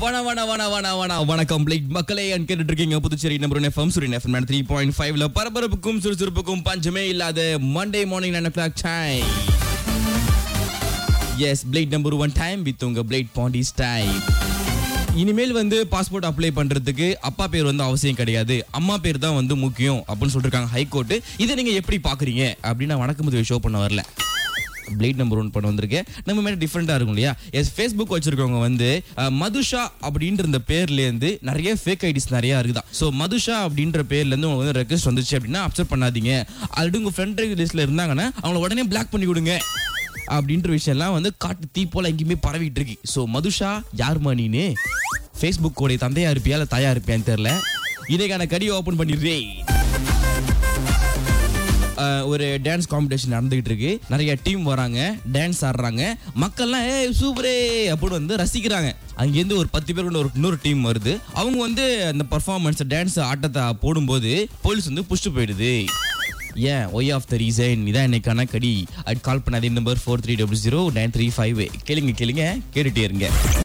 வண வண வண வண வண வணக்கம் பிளேட் மக்களே அண்ட் கேட்டுட்டு இருக்கீங்க Puducherry number FM Suriyan FM three point ஃபைவ்ல பரபரப்புக்கும் சுறுசுறுப்புக்கும் பஞ்சமே இல்லாத Monday morning nine o'clock time S plate number one time with உங்க பிளேட் பாண்டிஸ் டைம் இனிமேல் வந்து பாஸ்போர்ட் அப்ளை பண்றதுக்கு அப்பா பேர் வந்து அவசியம் கிடையாது அம்மா பேர் தான் வந்து முக்கியம் அப்படின்னு சொல்லிருக்காங்க ஹைகோர்ட் இதை நீங்க எப்படி பாக்குறீங்க அப்படின்னு நான் வணக்கம் முதல் ஷோ பண்ண வரல பிளேட் நம்பர் ஒன் பண்ண வந்திருக்கேன் நம்ம மேலே டிஃப்ரெண்டாக இருக்கும் இல்லையா எஸ் ஃபேஸ்புக் வச்சிருக்கவங்க வந்து அஹ், மதுஷா அப்படின்ற இந்த பேர்லேருந்து நிறைய ஃபேக் ஐடிஸ் நிறைய இருக்குதான் ஸோ மதுஷா அப்படின்ற பேர்லேருந்து உங்களுக்கு வந்து ரெக்வஸ்ட் வந்துச்சு அப்படின்னா அப்செட் பண்ணாதீங்க ஆல்ரெடி உங்கள் ஃப்ரெண்ட் லிஸ்ட்டில் இருந்தாங்கன்னா அவங்கள உடனே பிளாக் பண்ணி விடுங்க அப்படின்ற விஷயம்லாம் வந்து காட்டு தீ போல எங்கேயுமே பரவிட்டு இருக்கு ஸோ மதுஷா யார் நீனு ஃபேஸ்புக் உடைய தந்தையா இருப்பியா இல்லை தாயா இருப்பியான்னு தெரியல இன்னைக்கான கடி ஓப்பன் பண்ணிடுறேன் அஹ், ஒரு டான்ஸ் காம்படிஷன் நடந்துகிட்டு இருக்கு நிறைய டீம் வராங்க டான்ஸ் ஆடுறாங்க மக்கள்லாம் ஏ சூப்பரே அப்படின்னு வந்து ரசிக்கிறாங்க அங்கேருந்து ஒரு பத்து பேர் கொண்ட ஒரு இன்னொரு டீம் வருது அவங்க வந்து அந்த பர்ஃபார்மன்ஸ் டான்ஸ் ஆட்டத்தை போடும்போது போலீஸ் வந்து புஷ்டு போயிடுது ஏன் ஒய் ஆஃப் த ரீசன் இதான் இன்னைக்கான கடி அட் கால் பண்ணாதே number four three double zero nine three five கேளுங்க கேளுங்க கேட்டுட்டே இருங்க